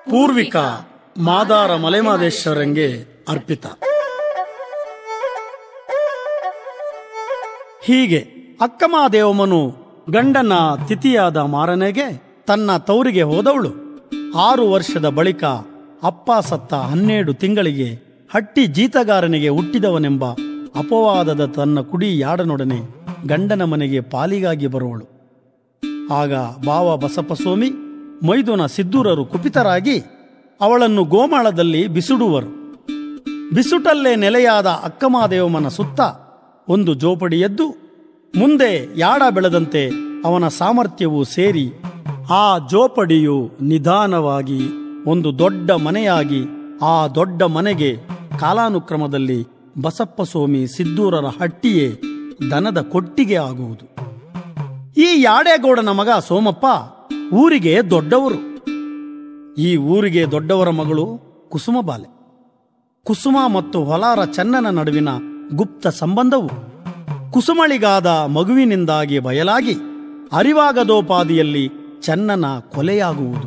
ಪೂರ್ವಿಕ ಮಾದಾರ ಮಲೆಮಾದೇಶ್ವರಂಗೆ ಅರ್ಪಿತ ಹೀಗೆ ಅಕ್ಕಮಾದೇವಮ್ಮನು ಗಂಡನ ತಿಥಿಯಾದ ಮಾರನೆಗೆ ತನ್ನ ತವರಿಗೆ ಹೋದವಳು ಆರು ವರ್ಷದ ಬಳಿಕ ಅಪ್ಪ ಸತ್ತ ಹನ್ನೆರಡು ತಿಂಗಳಿಗೆ ಹಟ್ಟಿ ಜೀತಗಾರನಿಗೆ ಹುಟ್ಟಿದವನೆಂಬ ಅಪವಾದದ ತನ್ನ ಕುಡಿ ಯಾಡನೊಡನೆ ಗಂಡನ ಮನೆಗೆ ಪಾಲಿಗಾಗಿ ಬರುವಳು ಆಗ ಬಾವ ಬಸಪ್ಪಸ್ವಾಮಿ ಮೈದುನ ಸಿದ್ದೂರರು ಕುಪಿತರಾಗಿ ಅವಳನ್ನು ಗೋಮಾಳದಲ್ಲಿ ಬಿಸುಡುವರು ಬಿಸುಟಲ್ಲೇ ನೆಲೆಯಾದ ಅಕ್ಕಮಾದೇವಮ್ಮನ ಸುತ್ತ ಒಂದು ಜೋಪಡಿ ಎದ್ದು ಮುಂದೆ ಯಾಡ ಬೆಳೆದಂತೆ ಅವನ ಸಾಮರ್ಥ್ಯವು ಸೇರಿ ಆ ಜೋಪಡಿಯು ನಿಧಾನವಾಗಿ ಒಂದು ದೊಡ್ಡ ಮನೆಯಾಗಿ ಆ ದೊಡ್ಡ ಮನೆಗೆ ಕಾಲಾನುಕ್ರಮದಲ್ಲಿ ಬಸಪ್ಪ ಸ್ವಾಮಿ ಸಿದ್ದೂರರ ಹಟ್ಟಿಯೇ ದನದ ಕೊಟ್ಟಿಗೆ ಆಗುವುದು ಈ ಯಾಡೇಗೌಡನ ಮಗ ಸೋಮಪ್ಪ ಊರಿಗೆ ದೊಡ್ಡವರು ಈ ಊರಿಗೆ ದೊಡ್ಡವರ ಮಗಳು ಕುಸುಮಬಾಲೆ ಕುಸುಮ ಮತ್ತು ಹೊಲಾರ ಚನ್ನನ ನಡುವಿನ ಗುಪ್ತ ಸಂಬಂಧವು ಕುಸುಮಳಿಗಾದ ಮಗುವಿನಿಂದಾಗಿ ಬಯಲಾಗಿ ಅರಿವಾಗದೋಪಾದಿಯಲ್ಲಿ ಚನ್ನನ ಕೊಲೆಯಾಗುವುದು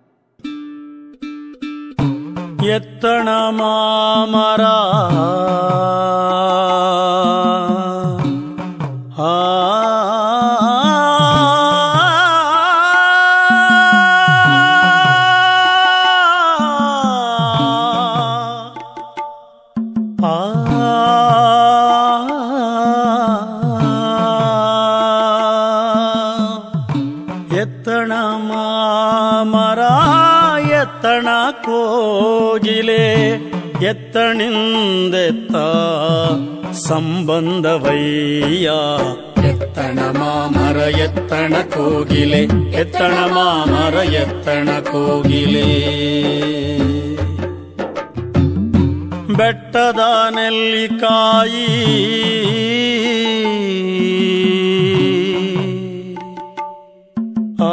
ಎತ್ತಣ ಮಾಮರ ಆ ಎತ್ತಣ ಮಾಮರ ಎತ್ತಣ ಕೋಗಿಲೆ ಎತ್ತಣಿಂದೆತ್ತ ಸಂಬಂಧವಯ್ಯ ಎತ್ತಣ ಮಾಮರ ಎತ್ತಣ ಕೋಗಿಲೆ ಎತ್ತಣ ಮಾಮರ ಎತ್ತಣ ಕೋಗಿಲೆ ಬೆಟ್ಟದ ನೆಲ್ಲಿಕಾಯಿ ಆ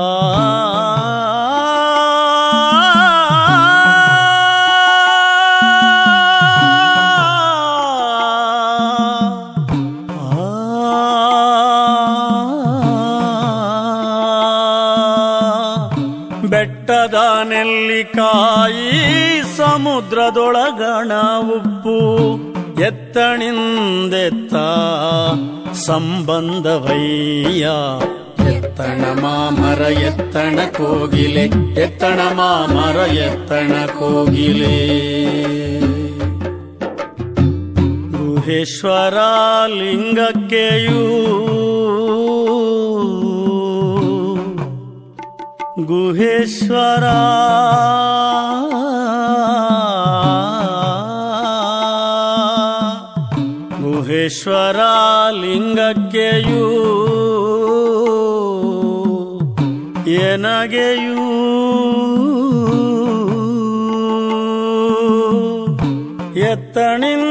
ಬೆಟ್ಟದ ನೆಲ್ಲಿಕಾಯಿ ಸಮುದ್ರದೊಳಗಣ ಉಪ್ಪು ಎತ್ತಣಿಂದೆತ್ತ ಸಂಬಂಧವಯ್ಯ ಎತ್ತಣ ಮಾಮರ ಎತ್ತಣ ಕೋಗಿಲೆ ಎತ್ತಣ ಮಾಮರ ಎತ್ತಣ ಕೋಗಿಲೆ ಗುಹೇಶ್ವರ ಲಿಂಗಕ್ಕೆಯೂ ಗುಹೇಶ್ವರ ಗುಹೇಶ್ವರ ಲಿಂಗಕ್ಕೆಯೂ ಎನಗೆಯೂ ಎತ್ತಣಿಂದ